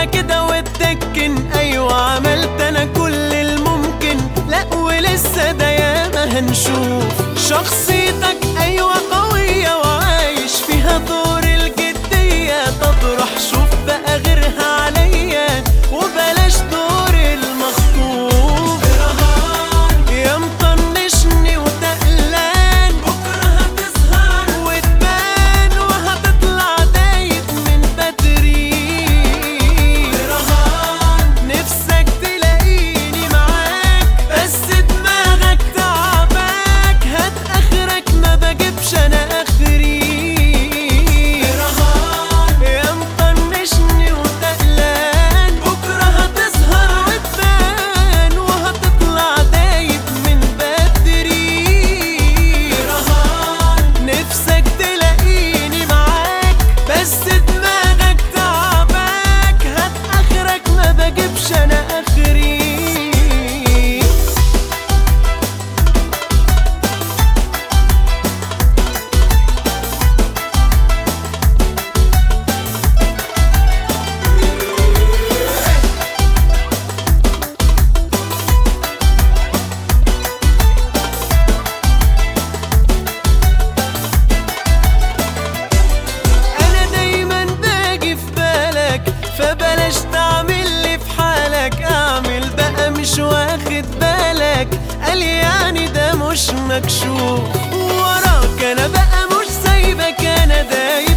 على كده واتكن ايوه عملت انا كل الممكن لا ولسه ده ياما هنشوف شخصيتك ايوه قوية وعايش فيها دور الجدية تطرح شوف بقى غيرها عليا وبلاش دور المخطوف يا مطنشني وتقلان بكرة هتسهر وتبان وهتطلع دايب من بدري نفسك تلاقيني معاك بس دماغك تعباك هات اخرك ما بجيبش انا اخري يا مطنشني وتقلان بكرة هتسهر وتبان وهتطلع دايب من بدري نفسك تلاقيني معاك بس دماغك تعباك هات اخرك ما بجيبش انا اخري انا دايما باجي في بالك فبلاش تعمل لي في حالك اعمل بقى مش واخد بالك قال يعني ده مش مكشوف وراك انا بقى مش سايبك انا دايما